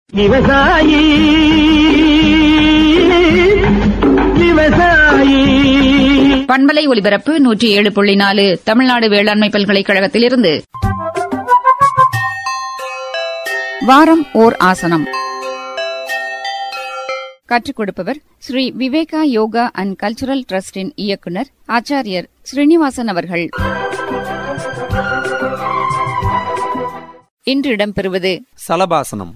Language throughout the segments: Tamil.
விவசாயி விவசாயி பண்பலை ஒலிபரப்பு நூற்றி ஏழு புள்ளி நாலு தமிழ்நாடு வேளாண்மை பல்கலைக்கழகத்திலிருந்து வாரம் ஓர் ஆசனம் கற்றுக் கொடுப்பவர் ஸ்ரீ விவேகா யோகா அண்ட் கல்ச்சுரல் டிரஸ்டின் இயக்குனர் ஆச்சாரியர் ஸ்ரீனிவாசன் அவர்கள் இன்று இடம்பெறுவது சலபாசனம்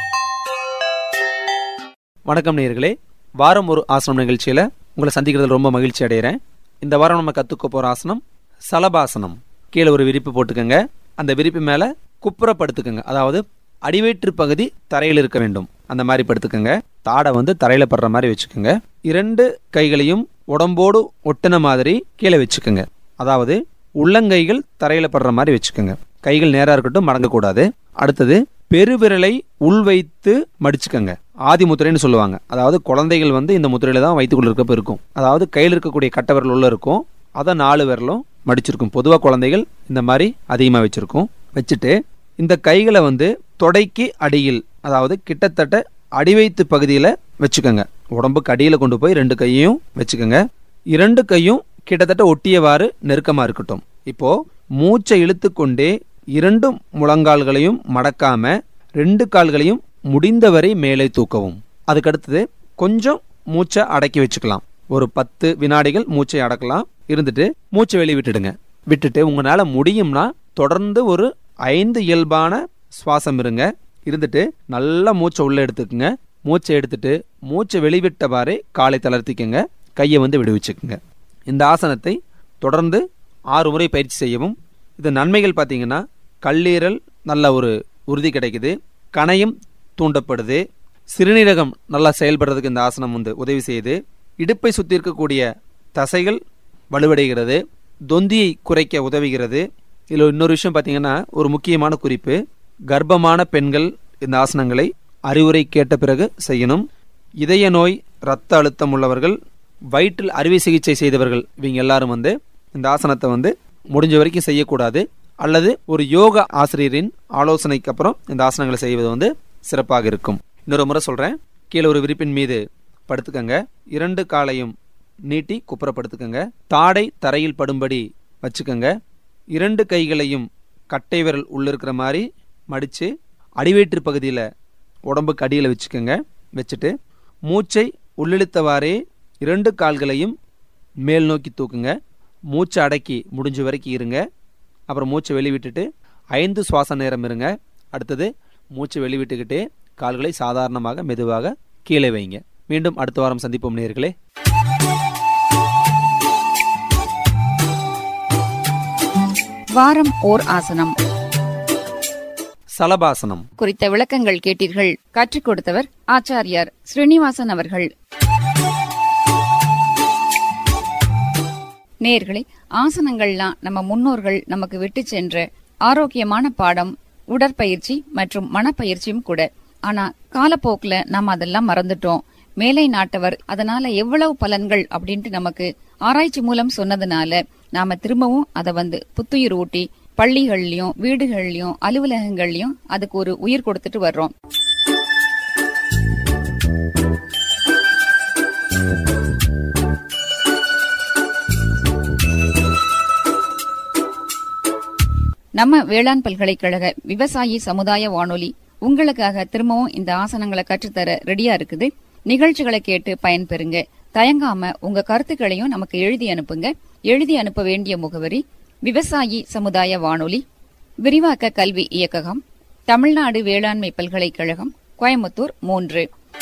வணக்கம் நேயர்களே வாரம் ஒரு ஆசனம் நிகழ்ச்சியில உங்களை சந்திக்கிறதுல ரொம்ப மகிழ்ச்சி அடைகிறேன் இந்த வாரம் நம்ம கத்துக்க போற ஆசனம் சலபாசனம் கீழே ஒரு விரிப்பு போட்டுக்கோங்க அந்த விரிப்பு மேல குப்புற படுத்துக்கோங்க அதாவது அடிவயிற்று பகுதி தரையில் இருக்க வேண்டும் அந்த மாதிரி படுத்துக்கோங்க தாடை வந்து தரையில படுற மாதிரி வச்சுக்கோங்க இரண்டு கைகளையும் உடம்போடு ஒட்டின மாதிரி கீழே வச்சுக்கோங்க அதாவது உள்ளங்கைகள் தரையில படுற மாதிரி வச்சுக்கோங்க கைகள் நேரா இருக்கட்டும் மடங்கக்கூடாது அடுத்தது பெருவிரலை உள் வைத்து மடிச்சுக்கோங்க ஆதி முத்திரைன்னு சொல்லுவாங்க அதாவது குழந்தைகள் வந்து இந்த முத்திரையில தான் வைத்துக்குள்ள இருக்கப்ப இருக்கும் அதாவது கையில் இருக்கக்கூடிய கட்டை விரல் உள்ள இருக்கும் அதை நாலு விரலும் மடிச்சிருக்கும் பொதுவாக குழந்தைகள் இந்த மாதிரி அதிகமாக வச்சிருக்கும் வச்சுட்டு இந்த கைகளை வந்து தொடைக்கு அடியில் அதாவது கிட்டத்தட்ட அடிவைத்து பகுதியில் வச்சுக்கோங்க உடம்புக்கு அடியில் கொண்டு போய் ரெண்டு கையையும் வச்சுக்கோங்க இரண்டு கையும் கிட்டத்தட்ட ஒட்டியவாறு நெருக்கமாக இருக்கட்டும் இப்போ மூச்சை இழுத்துக்கொண்டே இரண்டு முழங்கால்களையும் மடக்காம ரெண்டு கால்களையும் முடிந்தவரை மேலே தூக்கவும் அதுக்கடுத்தது கொஞ்சம் மூச்சை அடக்கி வச்சுக்கலாம் ஒரு பத்து வினாடிகள் மூச்சை அடக்கலாம் இருந்துட்டு மூச்சை வெளியே விட்டுடுங்க விட்டுட்டு உங்களால முடியும்னா தொடர்ந்து ஒரு ஐந்து இயல்பான சுவாசம் இருங்க இருந்துட்டு நல்லா மூச்சை உள்ள எடுத்துக்கங்க மூச்சை எடுத்துட்டு மூச்சை வெளிவிட்டவாறே காலை தளர்த்திக்கங்க கையை வந்து விடுவிச்சுக்குங்க இந்த ஆசனத்தை தொடர்ந்து ஆறு முறை பயிற்சி செய்யவும் இது நன்மைகள் பார்த்தீங்கன்னா கல்லீரல் நல்ல ஒரு உறுதி கிடைக்குது கணையும் தூண்டப்படுது சிறுநீரகம் நல்லா செயல்படுறதுக்கு இந்த ஆசனம் வந்து உதவி செய்யுது இடுப்பை சுற்றி இருக்கக்கூடிய தசைகள் வலுவடைகிறது தொந்தியை குறைக்க உதவுகிறது இதில் இன்னொரு விஷயம் பார்த்தீங்கன்னா ஒரு முக்கியமான குறிப்பு கர்ப்பமான பெண்கள் இந்த ஆசனங்களை அறிவுரை கேட்ட பிறகு செய்யணும் இதய நோய் இரத்த அழுத்தம் உள்ளவர்கள் வயிற்றில் அறுவை சிகிச்சை செய்தவர்கள் இவங்க எல்லாரும் வந்து இந்த ஆசனத்தை வந்து முடிஞ்ச வரைக்கும் செய்யக்கூடாது அல்லது ஒரு யோகா ஆசிரியரின் ஆலோசனைக்கு அப்புறம் இந்த ஆசனங்களை செய்வது வந்து சிறப்பாக இருக்கும் இன்னொரு முறை சொல்றேன் கீழே ஒரு விரிப்பின் மீது படுத்துக்கங்க இரண்டு காலையும் நீட்டி குப்புறப்படுத்துக்கங்க தாடை தரையில் படும்படி வச்சுக்கோங்க இரண்டு கைகளையும் கட்டை விரல் உள்ள இருக்கிற மாதிரி மடித்து அடிவயிற்று பகுதியில் உடம்புக்கு அடியில் வச்சுக்கோங்க வச்சுட்டு மூச்சை உள்ளிழுத்தவாறே இரண்டு கால்களையும் மேல் நோக்கி தூக்குங்க மூச்சை அடக்கி முடிஞ்ச வரைக்கும் இருங்க அப்புறம் மூச்சை வெளிவிட்டுட்டு ஐந்து சுவாச நேரம் இருங்க அடுத்தது மூச்சை வெளிவிட்டுக்கிட்டே கால்களை சாதாரணமாக மெதுவாக கீழே வைங்க மீண்டும் அடுத்த வாரம் சந்திப்போம் நேர்களே வாரம் ஓர் ஆசனம் சலபாசனம் குறித்த விளக்கங்கள் கேட்டீர்கள் கற்றுக் கொடுத்தவர் ஆச்சாரியார் ஸ்ரீனிவாசன் அவர்கள் நேர்களே ஆசனங்கள்லாம் நம்ம முன்னோர்கள் நமக்கு விட்டு சென்ற ஆரோக்கியமான பாடம் உடற்பயிற்சி மற்றும் மனப்பயிற்சியும் கூட ஆனா காலப்போக்குல நாம அதெல்லாம் மறந்துட்டோம் மேலை நாட்டவர் அதனால எவ்வளவு பலன்கள் அப்படின்ட்டு நமக்கு ஆராய்ச்சி மூலம் சொன்னதுனால நாம திரும்பவும் அதை வந்து புத்துயிர் ஊட்டி பள்ளிகள்லயும் வீடுகள்லயும் அலுவலகங்கள்லயும் அதுக்கு ஒரு உயிர் கொடுத்துட்டு வர்றோம் நம்ம வேளாண் பல்கலைக்கழக விவசாயி சமுதாய வானொலி உங்களுக்காக திரும்பவும் இந்த ஆசனங்களை கற்றுத்தர ரெடியா இருக்குது நிகழ்ச்சிகளை கேட்டு பயன்பெறுங்க தயங்காம உங்க கருத்துக்களையும் நமக்கு எழுதி அனுப்புங்க எழுதி அனுப்ப வேண்டிய முகவரி விவசாயி சமுதாய வானொலி விரிவாக்க கல்வி இயக்ககம் தமிழ்நாடு வேளாண்மை பல்கலைக்கழகம் கோயம்புத்தூர் மூன்று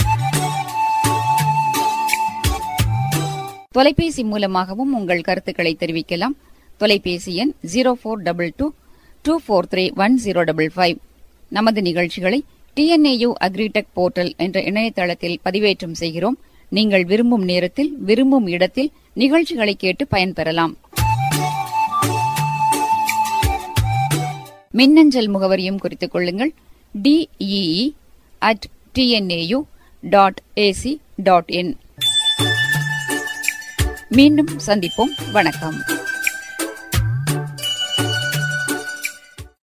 தொலைபேசி மூலமாகவும் உங்கள் கருத்துக்களை தெரிவிக்கலாம் தொலைபேசி எண் zero four double two two four three one zero double five நமது நிகழ்ச்சிகளை டிஎன்ஏயு அக்ரிடெக் போர்ட்டல் என்ற இணையதளத்தில் பதிவேற்றம் செய்கிறோம் நீங்கள் விரும்பும் நேரத்தில் விரும்பும் இடத்தில் நிகழ்ச்சிகளை கேட்டு பயன்பெறலாம் மின்னஞ்சல் முகவரியும் குறித்துக் கொள்ளுங்கள் DEE at TNAU dot AC dot in மீண்டும் சந்திப்போம் வணக்கம்